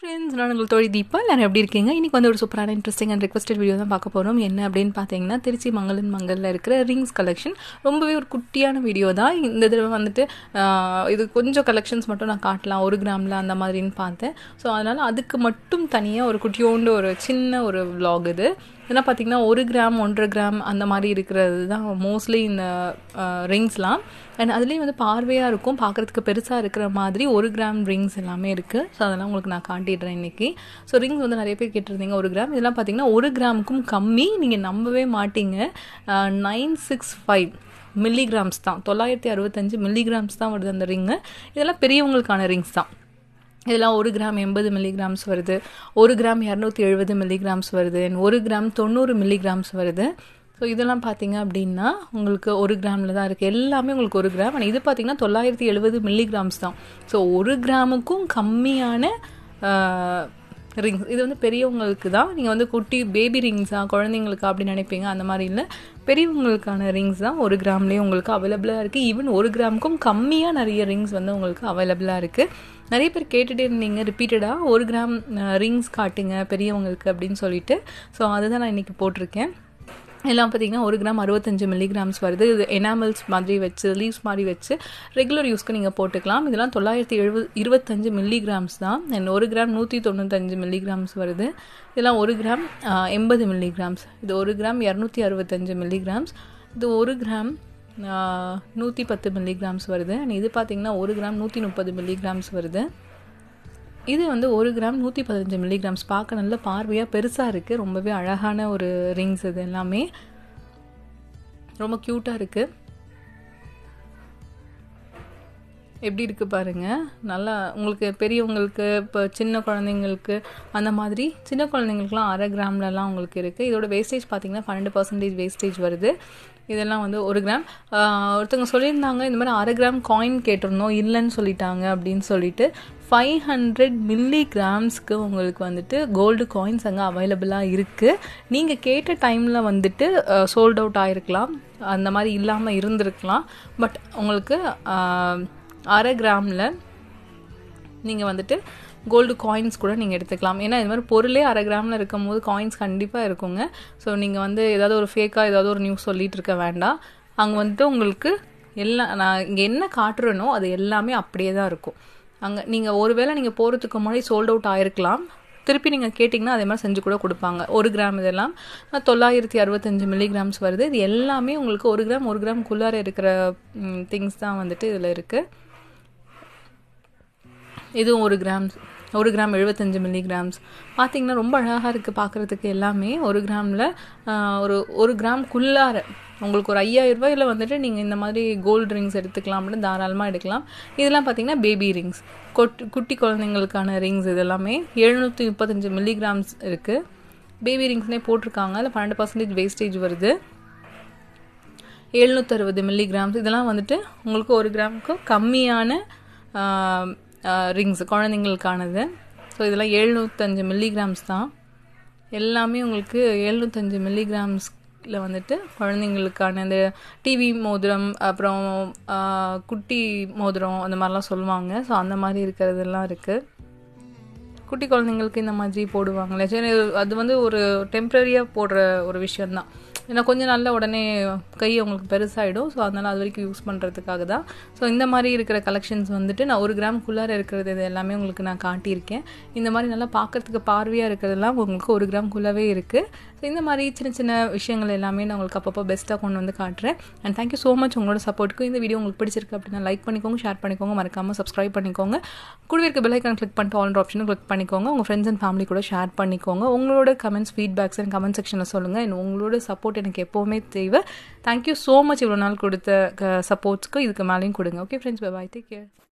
friends நான் உங்கள் தோழி தீபா எல்லாரும் எப்படி இருக்கீங்க இன்றைக்கி வந்து ஒரு சூப்பரான இன்ட்ரெஸ்டிங் அண்ட் ரெக்வஸ்டட் வீடியோ தான் பார்க்க போகிறோம் என்ன அப்படின்னு பார்த்தீங்கன்னா திருச்சி மங்களன் மங்கலில் இருக்கிற ரிங்ஸ் கலெக்ஷன் ரொம்பவே ஒரு குட்டியான வீடியோ தான் இந்த தடவை வந்துட்டு ஆஹ், இது கொஞ்சம் கலெக்ஷன்ஸ் மட்டும் நான் காட்டலாம் ஒரு கிராமில் அந்த மாதிரின்னு பார்த்தேன் ஸோ அதனால் அதுக்கு மட்டும் தனியாக ஒரு குட்டியோண்டு ஒரு சின்ன ஒரு vlog இது ஏன்னா பார்த்தீங்கன்னா ஒரு கிராம் ஒன்றரை கிராம் அந்த மாதிரி இருக்கிறது தான் மோஸ்ட்லி இந்த ரிங்ஸ்லாம் அண்ட் அதுலேயும் வந்து பார்வையாக இருக்கும் பார்க்குறதுக்கு பெருசாக இருக்கிற மாதிரி ஒரு கிராம் ரிங்ஸ் எல்லாமே இருக்குது ஸோ அதெல்லாம் உங்களுக்கு நான் காட்டிடுறேன் இன்றைக்கி ஸோ ரிங்ஸ் வந்து நிறைய பேர் கேட்டிருந்தீங்க ஒரு கிராம் இதெல்லாம் பார்த்தீங்கன்னா ஒரு கிராமுக்கும் கம்மி நீங்கள் நம்பவே மாட்டீங்க நைன் சிக்ஸ் ஃபைவ் மில்லிகிராம்ஸ் தான் தொள்ளாயிரத்தி அறுபத்தஞ்சு மில்லிகிராம்ஸ் தான் வருது அந்த ரிங்கு இதெல்லாம் பெரியவங்களுக்கான ரிங்ஸ் தான் இதெல்லாம் ஒரு கிராம் எண்பது மில்லிகிராம்ஸ் வருது ஒரு கிராம் இரநூத்தி எழுபது மில்லிகிராம்ஸ் வருது and ஒரு கிராம் தொண்ணூறு மில்லிகிராம்ஸ் வருது ஸோ இதெல்லாம் பார்த்தீங்க அப்படின்னா உங்களுக்கு ஒரு கிராமில் தான் இருக்குது எல்லாமே உங்களுக்கு ஒரு கிராம் ஆனால் இது பார்த்தீங்கன்னா தொள்ளாயிரத்தி எழுபது மில்லிகிராம்ஸ் தான் ஸோ ஒரு கிராமுக்கும் கம்மியான ரிங்ஸ் இது வந்து பெரியவங்களுக்கு தான் நீங்கள் வந்து குட்டி பேபி ரிங்ஸா குழந்தைங்களுக்கு அப்படி நினைப்பீங்க அந்த மாதிரி இல்லை பெரியவங்களுக்கான ரிங்ஸ் தான் ஒரு கிராம்லேயே உங்களுக்கு அவைலபிளாக இருக்குது ஈவன் ஒரு கிராமுக்கும் கம்மியாக நிறைய ரிங்ஸ் வந்து உங்களுக்கு அவைலபிளாக இருக்குது நிறைய பேர் கேட்டுகிட்டே இருந்தீங்க ரிப்பீட்டடாக ஒரு கிராம் ரிங்ஸ் காட்டுங்க பெரியவங்களுக்கு அப்படின்னு சொல்லிட்டு ஸோ அதுதான் நான் இன்றைக்கி போட்டிருக்கேன் எல்லாம் பார்த்தீங்கன்னா ஒரு கிராம் அறுபத்தஞ்சு மில்லிகிராம்ஸ் வருது இது எனாமல்ஸ் மாதிரி வச்சு லீவ்ஸ் மாதிரி வச்சு ரெகுலர் யூஸ்க்கு நீங்கள் போட்டுக்கலாம் இதெல்லாம் தொள்ளாயிரத்தி எழுபது இருபத்தஞ்சு மில்லிகிராம்ஸ் தான் அண்ட் ஒரு கிராம் நூற்றி தொண்ணூத்தஞ்சு மில்லிகிராம்ஸ் வருது இதெல்லாம் ஒரு கிராம் எண்பது மில்லிகிராம்ஸ் இது ஒரு கிராம் இரநூத்தி அறுபத்தஞ்சு மில்லிகிராம்ஸ் இது ஒரு கிராம் நூற்றி பத்து மில்லிகிராம்ஸ் வருது அண்ட் இது பார்த்தீங்கன்னா ஒரு கிராம் நூற்றி முப்பது மில்லிகிராம்ஸ் வருது இது வந்து ஒரு கிராம் நூற்றி பதினஞ்சு மில்லிகிராம்ஸ் பார்க்க நல்ல பார்வையாக பெருசாக இருக்குது ரொம்பவே அழகான ஒரு ரிங்ஸ் இது எல்லாமே ரொம்ப க்யூட்டாக இருக்குது எப்படி இருக்குது பாருங்கள் நல்லா உங்களுக்கு பெரியவங்களுக்கு இப்போ சின்ன குழந்தைங்களுக்கு அந்த மாதிரி சின்ன குழந்தைங்களுக்குலாம் அரை கிராம்லலாம் உங்களுக்கு இருக்குது இதோட வேஸ்டேஜ் பார்த்தீங்கன்னா பன்னெண்டு பர்சன்டேஜ் வேஸ்டேஜ் வருது இதெல்லாம் வந்து ஒரு கிராம் ஆஹ் ஒருத்தவங்க சொல்லியிருந்தாங்க இந்த மாதிரி அரை கிராம் காயின் கேட்டிருந்தோம் இல்லைன்னு சொல்லிட்டாங்க அப்படின்னு சொல்லிட்டு ஃபைவ் ஹண்ட்ரட் மில்லி கிராம்ஸ்க்கு உங்களுக்கு வந்துட்டு கோல்டு காயின்ஸ் அங்கே அவைலபிளாக இருக்குது நீங்கள் கேட்ட டைமில் வந்துட்டு சோல்ட் அவுட் ஆகிருக்கலாம் அந்த மாதிரி இல்லாமல் இருந்திருக்கலாம் பட் உங்களுக்கு ஆஹ், அரை கிராமில் நீங்கள் வந்துட்டு கோல்டு காயின்ஸ் கூட நீங்கள் எடுத்துக்கலாம் ஏன்னா இது மாதிரி பொருளே அரை கிராமில் இருக்கும் போது காயின்ஸ் கண்டிப்பாக இருக்குங்க ஸோ நீங்கள் வந்து ஏதாவது ஒரு ஃபேக்காக ஏதாவது ஒரு நியூஸ் சொல்லிட்டு இருக்க வேண்டாம் அங்கே வந்துட்டு உங்களுக்கு எல்லாம் நான் இங்கே என்ன காட்டுறேனோ அது எல்லாமே அப்படியே தான் இருக்கும் அங்கே நீங்கள் ஒருவேளை நீங்கள் போகிறதுக்கு முன்னாடி சோல்ட் அவுட் ஆயிருக்கலாம் திருப்பி நீங்கள் கேட்டிங்கன்னா அதே மாதிரி செஞ்சு கூட கொடுப்பாங்க ஒரு கிராம் இதெல்லாம் அஹ், தொள்ளாயிரத்தி அறுபத்தஞ்சு மில்லிகிராம்ஸ் வருது இது எல்லாமே உங்களுக்கு ஒரு கிராம் ஒரு கிராம்குள்ளார இருக்கிற திங்ஸ் தான் வந்துட்டு இதில் இருக்குது இதுவும் ஒரு கிராம் ஒரு கிராம் எழுபத்தஞ்சு மில்லிகிராம்ஸ் பார்த்தீங்கன்னா ரொம்ப அழகாக இருக்குது பார்க்குறதுக்கு எல்லாமே ஒரு கிராமில் ஒரு ஒரு கிராம்குள்ளார உங்களுக்கு ஒரு ஐயாயிரம் ரூபாயில் வந்துட்டு நீங்கள் இந்த மாதிரி கோல்டு ரிங்ஸ் எடுத்துக்கலாம் அப்படின்னு தாராளமாக எடுக்கலாம் இதெல்லாம் பார்த்தீங்கன்னா பேபி ரிங்ஸ் கொட் குட்டி குழந்தைங்களுக்கான ரிங்ஸ் இதெல்லாமே எழுநூற்றி முப்பத்தஞ்சு மில்லிகிராம்ஸ் இருக்குது பேபி ரிங்ஸ்னே போட்டிருக்காங்க அதில் பன்னெண்டு பர்சன்டேஜ் வேஸ்டேஜ் வருது எழுநூற்றறுபது மில்லிகிராம்ஸ் இதெல்லாம் வந்துட்டு உங்களுக்கு ஒரு கிராமுக்கு கம்மியான ரிங்ஸ் குழந்தைங்களுக்கானது ஸோ இதெல்லாம் எழுநூற்றஞ்சு மில்லிகிராம்ஸ் தான் எல்லாமே உங்களுக்கு எழுநூற்றஞ்சு மில்லிகிராம்ஸில் வந்துட்டு குழந்தைங்களுக்கான இந்த டிவி மோதிரம் அப்புறம் ஆஹ், குட்டி மோதிரம் அந்த மாதிரிலாம் சொல்லுவாங்க ஸோ அந்த மாதிரி இருக்கிறதெல்லாம் இருக்குது குட்டி குழந்தைங்களுக்கு இந்த மாதிரி போடுவாங்களே சரி அது வந்து ஒரு டெம்ப்ரரியாக போடுற ஒரு விஷயந்தான் ஏன்னா கொஞ்சம் நாள்ல உடனே கை அவங்களுக்கு பெருசாகிடும் ஸோ அதனால் அது வரைக்கும் யூஸ் பண்ணுறதுக்காக தான் ஸோ இந்த மாதிரி இருக்கிற கலெக்ஷன்ஸ் வந்துட்டு நான் ஒரு கிராம்குள்ளார இருக்கிறது இது எல்லாமே உங்களுக்கு நான் காட்டியிருக்கேன் இந்த மாதிரி நல்லா பார்க்கறதுக்கு பார்வையாக இருக்கிறதெல்லாம் உங்களுக்கு ஒரு கிராம்குள்ளவே இருக்குது ஸோ இந்த மாதிரி சின்ன சின்ன விஷயங்கள் எல்லாமே நான் உங்களுக்கு அப்பப்போ பெஸ்ட்டாக கொண்டு வந்து காட்டுறேன் அண்ட் தேங்க்யூ ஸோ மச் உங்களோட சப்போர்ட்டுக்கு இந்த வீடியோ உங்களுக்கு பிடிச்சிருக்கு அப்படின்னா லைக் பண்ணிக்கோங்க ஷேர் பண்ணிக்கோங்க மறக்காமல் சப்ஸ்கிரைப் பண்ணிக்கோங்க கூடவே இருக்க பெல் ஐக்கான் கிளிக் பண்ணிட்டு ஆல் ஆப்ஷனும் கிளிக் பண்ணிக்கோங்க உங்கள் ஃப்ரெண்ட்ஸ் அண்ட் ஃபேமிலி கூட ஷேர் பண்ணிக்கோங்க உங்களோட கமெண்ட்ஸ் ஃபீட்பேக்ஸ் அண்ட் கமெண்ட் செக்ஷனில் சொல்லுங்கள் and உங்களோட சப்போர்ட் எனக்கு எப்போவுமே தேவை தேங்க்யூ ஸோ மச் இவ்வளோ நாள் கொடுத்த சப்போர்ட்ஸ்க்கு இதுக்கு மேலேயும் கொடுங்க okay friends bye take care